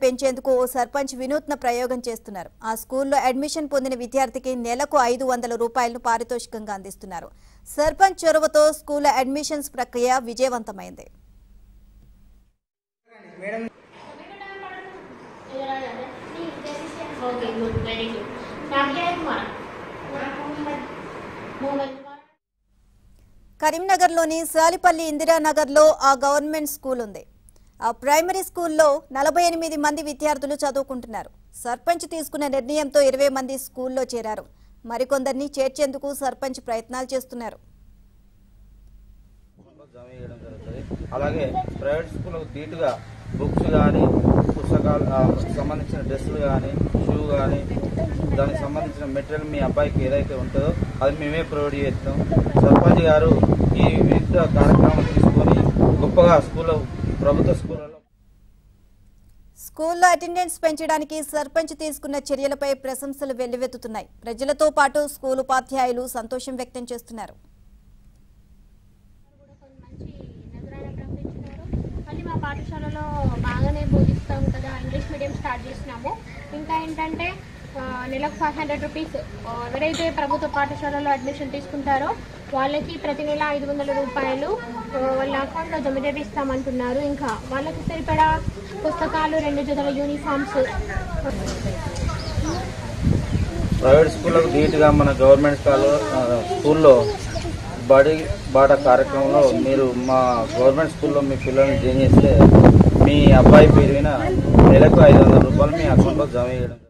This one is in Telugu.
పెంచేందుకు ఓ సర్పంచ్ వినూత్న ప్రయోగం చేస్తున్నారు ఆ స్కూల్లో అడ్మిషన్ పొందిన విద్యార్థికి నెలకు ఐదు వందల రూపాయలను పారితోషికంగా అందిస్తున్నారు సర్పంచ్ చొరవతో స్కూల్ అడ్మిషన్స్ ప్రక్రియ విజయవంతమైంది ఓకే గుడ్ వెరీ గుడ్ నాకే కుమార్ మొహమ్మద్ కరీంనగర్లోని సాలిపల్లి ఇందిరానగర్లో ఆ గవర్నమెంట్ స్కూల్ ఉంది ఆ ప్రైమరీ స్కూల్లో నలభై ఎనిమిది మంది విద్యార్థులు చదువుకుంటున్నారు సర్పంచ్ తీసుకున్న నిర్ణయంతో ఇరవై మంది స్కూల్లో చేరారు మరికొందరిని చేర్చేందుకు సర్పంచ్ ప్రయత్నాలు చేస్తున్నారు జమ చేయడం జరుగుతుంది అలాగే ప్రైవేట్ స్కూళ్ళకు ధీటుగా బుక్స్ కానీ పుస్తకాలు ఆ, సంబంధించిన డ్రెస్సులు కానీ షూ కానీ దానికి సంబంధించిన మెటీరియల్ మీ అబ్బాయికి ఏదైతే ఉంటుందో అది మేమే ప్రొవైడ్ చేస్తాం సర్పంచ్ గారు ఈ వివిధ కార్యక్రమాలు తీసుకొని గొప్పగా స్కూల్లో ప్రభుత్వ స్కూళ్ళలో స్కూల్లో అటెండెన్స్ పెంచడానికి సర్పంచ్ తీసుకున్న చర్యలపై ప్రశంసలు వెల్లువెత్తుతున్నాయి ప్రజలతో పాటు స్కూల్ ఉపాధ్యాయులు సంతోషం వ్యక్తం చేస్తున్నారు కూడా కొన్ని మంచి నజరాన ప్రకటించినారు మళ్ళీ మా పాఠశాలలో బాగానే బోధిస్తాం కదా ఇంగ్లీష్ మీడియం స్టార్ట్ చేసినాము ఇంకా ఏంటంటే ఆ, నెలకు ఫైవ్ హండ్రెడ్ రూపీస్ ఆ, ఎవరైతే ప్రభుత్వ పాఠశాలలో అడ్మిషన్ తీసుకుంటారో వాళ్ళకి ప్రతి నెల ఐదు వందల రూపాయలు ఆ, వాళ్ళ అకౌంట్లో జమ చేపిస్తామంటున్నారు ఇంకా వాళ్ళకి సరిపడా పుస్తకాలు రెండు జతల యూనిఫామ్స్ ప్రైవేట్ స్కూళ్ళకు ధీటుగా మన గవర్నమెంట్ స్కూల్లో స్కూల్లో బడి బాట కార్యక్రమంలో మీరు మా గవర్నమెంట్ స్కూల్లో మీ పిల్లల్ని జాయిన్ చేస్తే మీ అబ్బాయి పేరు మీద నెలకు ఐదు వందల రూపాయలు మీ అకౌంట్లో జమ చేయడం